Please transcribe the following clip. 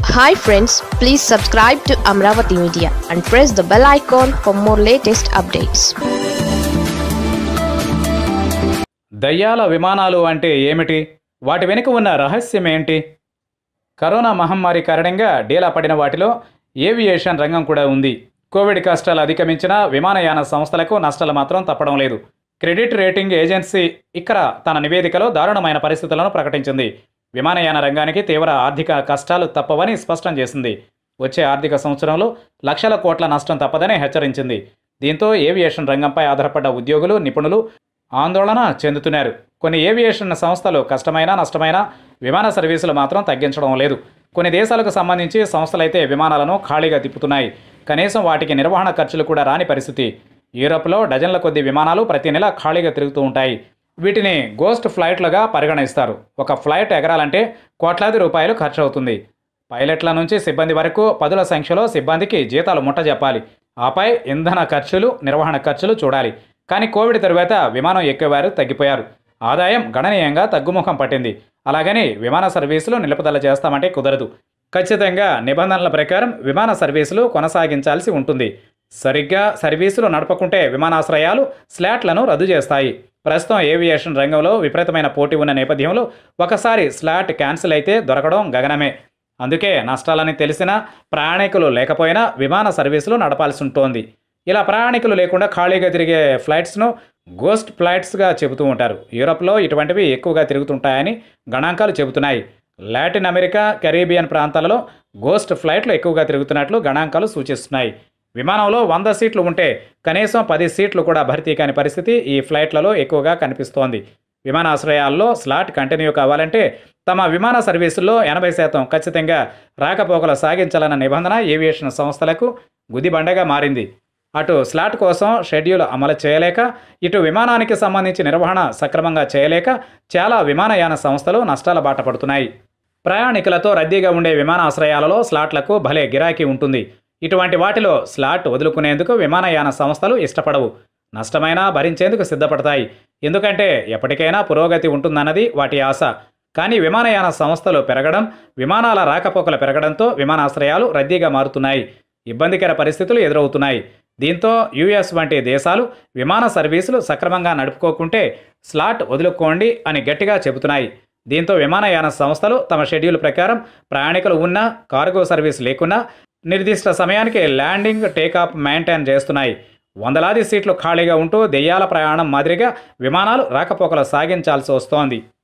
hi friends please subscribe to Amaravati media and press the bell icon for more latest updates దయ్యాల విమానాలు అంటే ఏమిటి వాటి వెనుక ఉన్న రహస్యం ఏంటి కరోనా మహమ్మారి కారణంగా డీలా పడిన వాటిలో ఏవియేషన్ రంగం కూడా ఉంది కోవిడ్ కష్టాలు అధిగమించిన విమానయాన సంస్థలకు నష్టాలు మాత్రం తప్పడం లేదు క్రెడిట్ రేటింగ్ ఏజెన్సీ ఇక్కడ తన నివేదికలో దారుణమైన పరిస్థితులను ప్రకటించింది విమానయాన రంగానికి తీవ్ర ఆర్థిక కష్టాలు తప్పవని స్పష్టం చేసింది వచ్చే ఆర్థిక సంవత్సరంలో లక్షల కోట్ల నష్టం తప్పదని హెచ్చరించింది దీంతో ఏవియేషన్ రంగంపై ఆధారపడ్డ ఉద్యోగులు నిపుణులు ఆందోళన చెందుతున్నారు కొన్ని ఏవియేషన్ సంస్థలు కష్టమైన నష్టమైన విమాన సర్వీసులు మాత్రం తగ్గించడం లేదు కొన్ని దేశాలకు సంబంధించి సంస్థలైతే విమానాలను ఖాళీగా తిప్పుతున్నాయి కనీసం వాటికి నిర్వహణ ఖర్చులు కూడా రాని పరిస్థితి యూరప్లో డజన్ల కొద్ది విమానాలు ప్రతి నెల ఖాళీగా తిరుగుతూ ఉంటాయి వీటిని గోస్ట్ ఫ్లైట్లుగా పరిగణిస్తారు ఒక ఫ్లైట్ ఎగరాలంటే కోట్లాది రూపాయలు ఖర్చు అవుతుంది పైలట్ల నుంచి సిబ్బంది వరకు పదుల సంఖ్యలో సిబ్బందికి జీతాలు ముట్టజెప్పాలి ఆపై ఇంధన ఖర్చులు నిర్వహణ ఖర్చులు చూడాలి కానీ కోవిడ్ తరువాత విమానం ఎక్కేవారు తగ్గిపోయారు ఆదాయం గణనీయంగా తగ్గుముఖం పట్టింది అలాగని విమాన సర్వీసులు నిలుపుదల చేస్తామంటే కుదరదు ఖచ్చితంగా నిబంధనల ప్రకారం విమాన సర్వీసులు కొనసాగించాల్సి ఉంటుంది సరిగ్గా సర్వీసులు నడపకుంటే విమానాశ్రయాలు స్లాట్లను రద్దు చేస్తాయి ప్రస్తుతం ఏవియేషన్ రంగంలో విపరీతమైన పోటీ ఉన్న నేపథ్యంలో ఒకసారి స్లాట్ క్యాన్సిల్ అయితే దొరకడం గగనమే అందుకే నష్టాలని తెలిసినా ప్రయాణికులు లేకపోయినా విమాన సర్వీసులు నడపాల్సి ఉంటుంది ఇలా ప్రయాణికులు లేకుండా ఖాళీగా తిరిగే ఫ్లైట్స్ను గోస్ట్ ఫ్లైట్స్గా చెబుతూ ఉంటారు యూరప్లో ఇటువంటివి ఎక్కువగా తిరుగుతుంటాయని గణాంకాలు చెబుతున్నాయి లాటిన్ అమెరికా కరీబియన్ ప్రాంతాలలో గోస్ట్ ఫ్లైట్లు ఎక్కువగా తిరుగుతున్నట్లు గణాంకాలు సూచిస్తున్నాయి విమానంలో వంద సీట్లు ఉంటే కనీసం పది సీట్లు కూడా భర్తీ కాని పరిస్థితి ఈ ఫ్లైట్లలో ఎక్కువగా కనిపిస్తోంది విమానాశ్రయాల్లో స్లాట్ కంటిన్యూ కావాలంటే తమ విమాన సర్వీసుల్లో ఎనభై శాతం ఖచ్చితంగా రాకపోకలు సాగించాలన్న నిబంధన ఏవియేషన్ సంస్థలకు గుదిబండగా మారింది అటు స్లాట్ కోసం షెడ్యూల్ అమలు చేయలేక ఇటు విమానానికి సంబంధించి నిర్వహణ సక్రమంగా చేయలేక చాలా విమానయాన సంస్థలు నష్టాల బాట పడుతున్నాయి ప్రయాణికులతో రద్దీగా ఉండే విమానాశ్రయాలలో స్లాట్లకు భలే గిరాకీ ఉంటుంది ఇటువంటి వాటిలో స్లాట్ వదులుకునేందుకు విమానయాన సంస్థలు ఇష్టపడవు నష్టమైనా భరించేందుకు సిద్ధపడతాయి ఎందుకంటే ఎప్పటికైనా పురోగతి ఉంటుందన్నది వాటి ఆశ కానీ విమానయాన సంస్థలు పెరగడం విమానాల రాకపోకలు పెరగడంతో విమానాశ్రయాలు రద్దీగా మారుతున్నాయి ఇబ్బందికర పరిస్థితులు ఎదురవుతున్నాయి దీంతో యుఎస్ వంటి దేశాలు విమాన సర్వీసులు సక్రమంగా నడుపుకోకుంటే స్లాట్ వదులుకోండి అని గట్టిగా చెబుతున్నాయి దీంతో విమానయాన సంస్థలు తమ షెడ్యూల్ ప్రకారం ప్రయాణికులు ఉన్నా కార్గో సర్వీస్ లేకున్నా నిర్దిష్ట సమయానికి ల్యాండింగ్ టేకాఫ్ మెయింటైన్ చేస్తున్నాయి వందలాది సీట్లు ఖాళీగా ఉంటూ దెయ్యాల ప్రయాణం మాదిరిగా విమానాలు రాకపోకలు సాగించాల్సి వస్తోంది